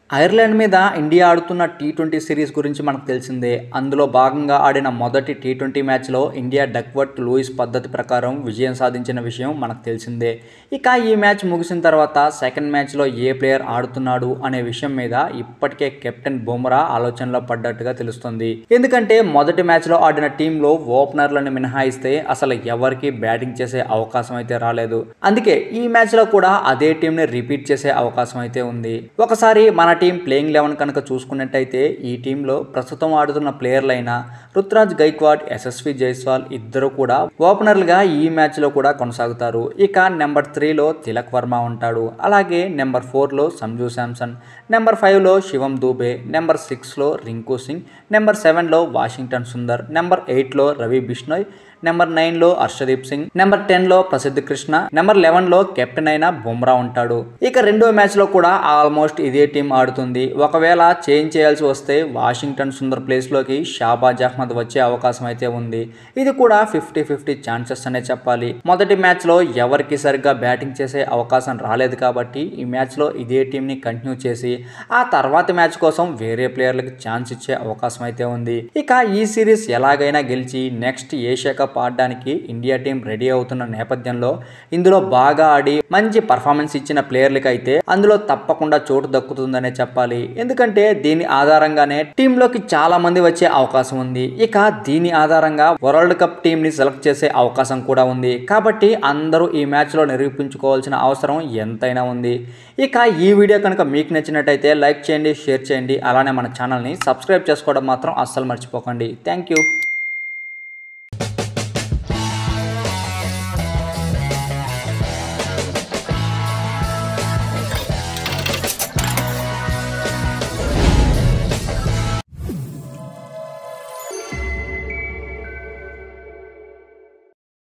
Ireland మీద India ఆడుతున్న T twenty series గురించి మనకు తెలిసిందే అందులో భాగంగా ఆడిన మొదటి టీ ట్వంటీ మ్యాచ్లో ఇండియా డక్వర్ట్ లూయిస్ పద్ధతి ప్రకారం విజయం సాధించిన విషయం మనకు తెలిసిందే ఇక ఈ మ్యాచ్ ముగిసిన తర్వాత సెకండ్ మ్యాచ్లో ఏ ప్లేయర్ ఆడుతున్నాడు అనే విషయం మీద ఇప్పటికే కెప్టెన్ బుమ్రా ఆలోచనలో పడ్డట్టుగా తెలుస్తుంది ఎందుకంటే మొదటి మ్యాచ్లో ఆడిన టీంలో ఓపెనర్లను మినహాయిస్తే అసలు ఎవరికి బ్యాటింగ్ చేసే అవకాశం అయితే రాలేదు అందుకే ఈ మ్యాచ్లో కూడా అదే టీంని రిపీట్ చేసే అవకాశం అయితే ఉంది ఒకసారి మన టీం ప్లేయింగ్ లెవెన్ కనుక చూసుకున్నట్టయితే ఈ టీంలో ప్రస్తుతం ఆడుతున్న ప్లేయర్లైన రుతురాజ్ గైక్వాడ్ ఎస్ఎస్వి జైస్వాల్ ఇద్దరు కూడా ఓపెనర్లుగా ఈ మ్యాచ్లో కూడా కొనసాగుతారు ఇక నెంబర్ త్రీలో తిలక్ వర్మ ఉంటాడు అలాగే నెంబర్ ఫోర్లో సంజు శాంసన్ నెంబర్ ఫైవ్లో శివం దూబే నెంబర్ సిక్స్లో రింకు సింగ్ నెంబర్ సెవెన్లో వాషింగ్టన్ సుందర్ నెంబర్ ఎయిట్లో రవి బిష్నోయ్ నెంబర్ నైన్లో హర్షదీప్ సింగ్ నెంబర్ టెన్లో ప్రసిద్ధ్ కృష్ణ నెంబర్ లెవెన్లో కెప్టెన్ అయిన బుమ్రా ఉంటాడు ఇక రెండో మ్యాచ్లో కూడా ఆల్మోస్ట్ ఇదే టీం ఆడుతుంది ఒకవేళ చేంజ్ చేయాల్సి వస్తే వాషింగ్టన్ సుందర్ ప్లేస్లోకి షాబాజ్ అహ్మద్ వచ్చే అవకాశం అయితే ఉంది ఇది కూడా ఫిఫ్టీ ఫిఫ్టీ ఛాన్సెస్ అనే చెప్పాలి మొదటి మ్యాచ్లో ఎవరికి సరిగ్గా బ్యాటింగ్ చేసే అవకాశం రాలేదు కాబట్టి ఈ మ్యాచ్లో ఇదే టీంని కంటిన్యూ చేసి ఆ తర్వాత మ్యాచ్ కోసం వేరే ప్లేయర్లకు ఛాన్స్ ఇచ్చే అవకాశం అయితే ఉంది ఇక ఈ సిరీస్ ఎలాగైనా గెలిచి నెక్స్ట్ ఏషియా కప్ ఆడడానికి ఇండియా టీం రెడీ అవుతున్న నేపథ్యంలో ఇందులో బాగా ఆడి మంచి పర్ఫార్మెన్స్ ఇచ్చిన ప్లేయర్లకి అయితే అందులో తప్పకుండా చోటు దక్కుతుందనే చెప్పాలి ఎందుకంటే దీని ఆధారంగానే టీంలోకి చాలా మంది వచ్చే అవకాశం ఉంది ఇక దీని ఆధారంగా వరల్డ్ కప్ టీం ని సెలెక్ట్ చేసే అవకాశం కూడా ఉంది కాబట్టి అందరూ ఈ మ్యాచ్లో నిరూపించుకోవాల్సిన అవసరం ఎంతైనా ఉంది ఇక ఈ వీడియో కనుక మీకు నచ్చినట్టయితే లైక్ చేయండి షేర్ చేయండి అలానే మన ఛానల్ని సబ్స్క్రైబ్ చేసుకోవడం మాత్రం అస్సలు మర్చిపోకండి థ్యాంక్ యూ